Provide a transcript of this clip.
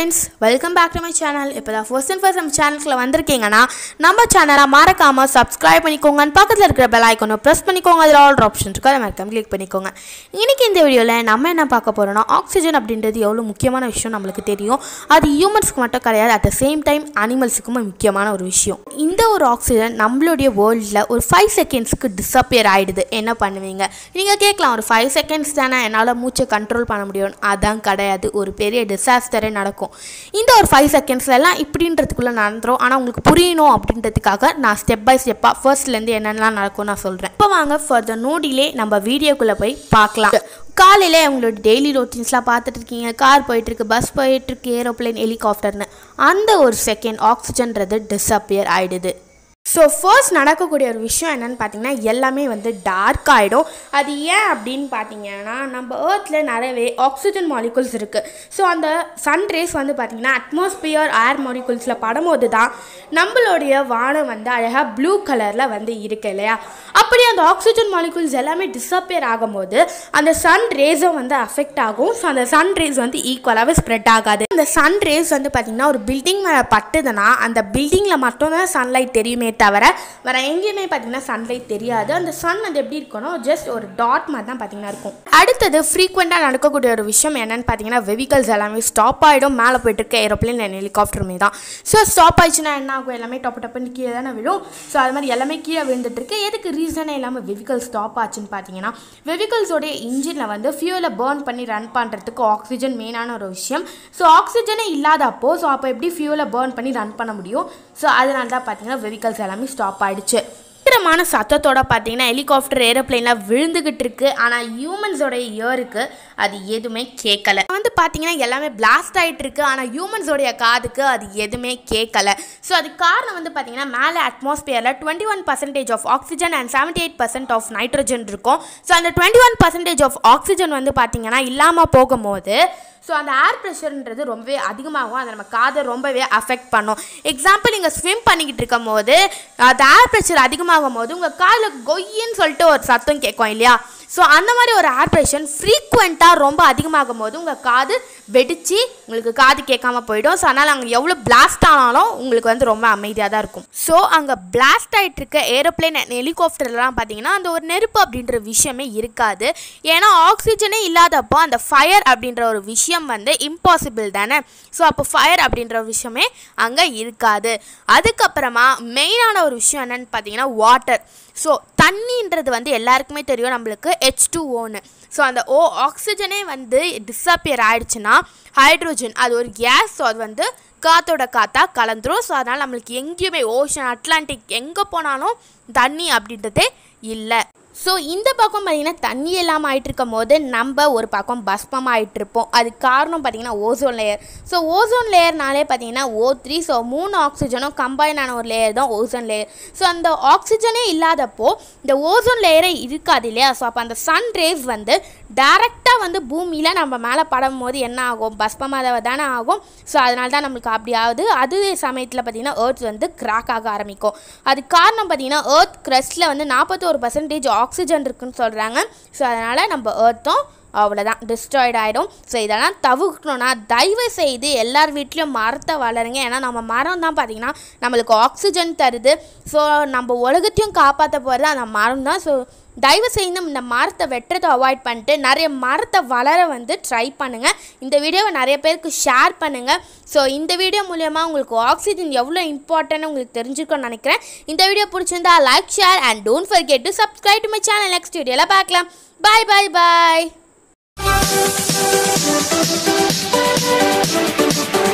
friends welcome back to my channel இப்போ தான் first and first நம்ம சேனலுக்குள்ள வந்திருக்கீங்கன்னா நம்ம சேனலை மறக்காமல் சப்ஸ்கிரைப் பண்ணிக்கோங்க and பக்கத்தில் இருக்கிற பெல் ஐக்கனை ப்ரெஸ் பண்ணிக்கோங்க அதில் ஆல் ஆப்ஷன் இருக்கு அதை மறக்காம கிளிக் பண்ணிக்கோங்க இன்னைக்கு இந்த வீடியோவில் நம்ம என்ன பார்க்க போகிறோம்னா ஆக்சிஜன் அப்படின்றது எவ்வளோ முக்கியமான விஷயம் நம்மளுக்கு தெரியும் அது ஹியூமன்ஸ்க்கு மட்டும் கிடையாது அட் த சேம் டைம் அனிமல்ஸுக்கும் முக்கியமான ஒரு விஷயம் இந்த ஒரு ஆக்சிஜன் நம்மளுடைய வேர்ல்டில் ஒரு ஃபைவ் செகண்ட்ஸ்க்கு டிஸப்பியர் ஆகிடுது என்ன பண்ணுவீங்க நீங்கள் கேட்கலாம் ஒரு ஃபைவ் செகண்ட்ஸ் தானே என்னால் மூச்சை கண்ட்ரோல் பண்ண முடியும் அதான் கிடையாது ஒரு பெரிய டிசாஸ்டரே நடக்கும் இந்த ஒரு ஃபைவ் செகண்ட்ஸ்லாம் இப்படின்றதுக்குள்ளே நடந்துரும் ஆனால் உங்களுக்கு புரியணும் அப்படின்றதுக்காக நான் ஸ்டெப் பை ஸ்டெப்பாக ஃபர்ஸ்ட்லேருந்து என்னென்னலாம் நடக்கும் நான் சொல்கிறேன் இப்போ வாங்க ஃபார் த நோடிலே நம்ம வீடியோக்குள்ளே போய் பார்க்கலாம் காலையில் உங்களோட டெய்லி ரொட்டீன்ஸ்லாம் பார்த்துட்டு இருக்கீங்க கார் போயிட்டுருக்கு பஸ் போயிட்டுருக்கு ஏரோப்ளேன் ஹெலிகாப்டர்னு அந்த ஒரு செகண்ட் ஆக்சிஜன்றது டிஸப்பியர் ஆகிடுது ஸோ ஃபர்ஸ்ட் நடக்கக்கூடிய ஒரு விஷயம் என்னன்னு பார்த்தீங்கன்னா எல்லாமே வந்து டார்க் ஆகிடும் அது ஏன் அப்படின்னு பார்த்தீங்கன்னா நம்ம ஏர்த்தில் நிறையவே ஆக்சிஜன் மாலிகுல்ஸ் இருக்குது ஸோ அந்த சன் ரேஸ் வந்து பார்த்தீங்கன்னா அட்மாஸ்பியர் ஏர் மாலிகுல்ஸில் படும்போது தான் நம்மளுடைய வானம் வந்து அழகாக ப்ளூ கலரில் வந்து இருக்கு இல்லையா அப்படி அந்த ஆக்சிஜன் மாலிகுல்ஸ் எல்லாமே டிஸப்பியர் ஆகும்போது அந்த சன் ரேஸும் வந்து அஃபெக்ட் ஆகும் ஸோ அந்த சன் ரேஸ் வந்து ஈக்குவலாகவே ஸ்ப்ரெட் ஆகாது அந்த சன் ரேஸ் வந்து பார்த்திங்கன்னா ஒரு பில்டிங் மேலே பட்டுதுன்னா அந்த பில்டிங்கில் மட்டும்தான் சன்லைட் தெரியுமே தவிர வேறு எங்கேயுமே பார்த்தீங்கன்னா சன்லைட் தெரியாது அந்த சன் வந்து எப்படி இருக்கணும் ஜஸ்ட் ஒரு டாட் மாதிரி தான் பார்த்தீங்கன்னா இருக்கும் அடுத்தது ஃப்ரீக்வெண்ட்டாக நடக்கக்கூடிய ஒரு விஷயம் என்னன்னு பார்த்தீங்கன்னா வெஹிக்கல்ஸ் எல்லாமே ஸ்டாப் ஆகிடும் மேலே போயிட்டு இருக்க ஏரோப்ளேன் அண்ட் ஹெலிகாப்டருமே தான் ஸோ ஸ்டாப் ஆயிடுச்சுன்னா என்ன ஆகும் எல்லாமே டப்பு டப்புன்னு கீழே தானே விழும் ஸோ அது மாதிரி எல்லாமே கீழே விழுந்துட்டு இருக்கு எதுக்கு ரீசனே இல்லாமல் வெஹிக்கல் ஸ்டாப் ஆச்சுன்னு பார்த்தீங்கன்னா வெஹிக்கல்ஸோடைய இன்ஜினில் வந்து ஃபியூலை பேர்ன் பண்ணி ரன் பண்ணுறதுக்கு ஆக்சிஜன் மெயினான ஒரு விஷயம் ஸோ ஆக்சிஜனே இல்லாதப்போ ஸோ அப்போ எப்படி ஃபியூலை பேர்ன் பண்ணி ரன் பண்ண முடியும் ஸோ அதனால தான் பார்த்தீங்கன்னா வெஹிக்கல்ஸ் எல்லாமே ஸ்டாப் ஆயிடுச்சு பயங்கரமான சத்தத்தோட பார்த்தீங்கன்னா ஹெலிகாப்டர் ஏரோப்ளைன்லாம் விழுந்துகிட்டு இருக்கு ஆனால் ஹியூமன்ஸோட இயருக்கு அது எதுவுமே கேட்கல வந்து பார்த்தீங்கன்னா எல்லாமே பிளாஸ்ட் ஆகிட்டு இருக்கு ஆனால் ஹியூமன்ஸோடைய காதுக்கு அது எதுவுமே கேட்கல ஸோ அதுக்கு காரணம் வந்து பார்த்தீங்கன்னா மேலே அட்மாஸ்பியரில் twenty one percentage of oxygen and seventy eight percent of nitrogen இருக்கும் ஸோ அந்த twenty one percentage of oxygen வந்து பார்த்தீங்கன்னா இல்லாமல் போகும்போது ஸோ அந்த ஏர் ப்ரெஷர்ன்றது ரொம்பவே அதிகமாகும் அதை நம்ம காதை ரொம்பவே அஃபெக்ட் பண்ணும் எக்ஸாம்பிள் நீங்கள் ஸ்விம் பண்ணிக்கிட்டு இருக்கும் போது அந்த ஏர் ப்ரெஷர் அதிகமாகும் போது உங்கள் காதில் கொய்யின்னு சொல்லிட்டு ஒரு சத்தம் கேட்கும் இல்லையா ஸோ அந்த மாதிரி ஒரு ஏர் ப்ரெஷர் ஃப்ரீக்வெண்ட்டாக ரொம்ப அதிகமாகும் போது உங்கள் காது வெடித்து உங்களுக்கு காது கேட்காம போயிடும் ஸோ அதனால் அங்கே எவ்வளோ பிளாஸ்ட் ஆனாலும் உங்களுக்கு வந்து ரொம்ப அமைதியாக தான் இருக்கும் ஸோ அங்கே பிளாஸ்ட் ஆகிட்டு இருக்க ஏரோப்ளேன் அண்ட் ஹெலிகாப்டர்லாம் பார்த்தீங்கன்னா அந்த ஒரு நெருப்பு அப்படின்ற விஷயமே இருக்காது ஏன்னா ஆக்சிஜனே இல்லாதப்போ அந்த ஃபயர் அப்படின்ற ஒரு விஷயம் வந்து இம்பாசிபிள் தானே ஸோ அப்போ ஃபயர் அப்படின்ற ஒரு விஷயமே அங்கே இருக்காது அதுக்கப்புறமா மெயினான ஒரு விஷயம் என்னன்னு பார்த்தீங்கன்னா வாட்டர் ஸோ தண்ணின்றது வந்து எல்லாருக்குமே தெரியும் நம்மளுக்கு ஹெச் டூ ஓன்னு ஸோ அந்த ஓ ஆக்சிஜனே வந்து டிஸப்பியர் ஆயிடுச்சுன்னா ஹைட்ரோஜன் அது ஒரு கேஸ் ஸோ அது வந்து காற்றோட காற்றா கலந்துரும் ஸோ அதனால் நம்மளுக்கு எங்கேயுமே ஓஷன் அட்லாண்டிக் எங்கே போனாலும் தண்ணி அப்படின்றதே இல்லை ஸோ இந்த பக்கம் பார்த்திங்கன்னா தண்ணி இல்லாமல் ஆகிட்டு இருக்கும் போது நம்ம ஒரு பக்கம் பஸ்பமாக ஆகிட்டு இருப்போம் அதுக்கு காரணம் பார்த்திங்கன்னா ஓசோன் லேயர் ஸோ ஓசோன் லேயர்னாலே பார்த்திங்கன்னா ஓ த்ரீ ஸோ மூணு ஆக்சிஜனும் கம்பைன் ஆன ஒரு லேயர் தான் ஓசோன் லேயர் ஸோ அந்த ஆக்சிஜனே இல்லாதப்போ இந்த ஓசோன் லேயரே இருக்காது இல்லையா ஸோ அப்போ அந்த சன் ரேஸ் வந்து டேரெக்டாக வந்து பூமியில் நம்ம மேலே படும் போது என்ன ஆகும் பஸ்பமாக தானே ஆகும் ஸோ அதனால தான் நம்மளுக்கு அப்படி ஆகுது அது சமயத்தில் பார்த்திங்கன்னா ஏர்த் வந்து கிராக் ஆக ஆரம்பிக்கும் அதுக்கு காரணம் பார்த்திங்கன்னா ஏர்த் க்ரஸ்ட்டில் வந்து நாற்பத்தோரு பர்சன்டேஜ் ஆக்சிஜன் இருக்குன்னு சொல்கிறாங்க ஸோ அதனால் நம்ம ஏர்த்தும் அவ்வளோதான் டிஸ்ட்ராய்ட் ஆகிடும் ஸோ இதெல்லாம் தவிர்க்கணும்னா தயவு செய்து எல்லார் வீட்லேயும் மரத்தை வளருங்க ஏன்னா நம்ம மரம் தான் பார்த்திங்கன்னா நம்மளுக்கு ஆக்சிஜன் தருது ஸோ நம்ம உலகத்தையும் காப்பாற்ற போகிறது அந்த மரம் தான் ஸோ தயவு செய்து இந்த மரத்தை வெட்டுறதை அவாய்ட் பண்ணிட்டு நிறைய மரத்தை வளர வந்து ட்ரை பண்ணுங்கள் இந்த வீடியோவை நிறைய பேருக்கு ஷேர் பண்ணுங்கள் ஸோ இந்த வீடியோ மூலயமா உங்களுக்கு ஆக்சிஜன் எவ்வளோ இம்பார்ட்டன்ட் உங்களுக்கு தெரிஞ்சுக்கணும்னு நினைக்கிறேன் இந்த வீடியோ பிடிச்சிருந்தா like share and don't forget to subscribe to my channel next வீடியோவில் பார்க்கலாம் பாய் பாய் பாய்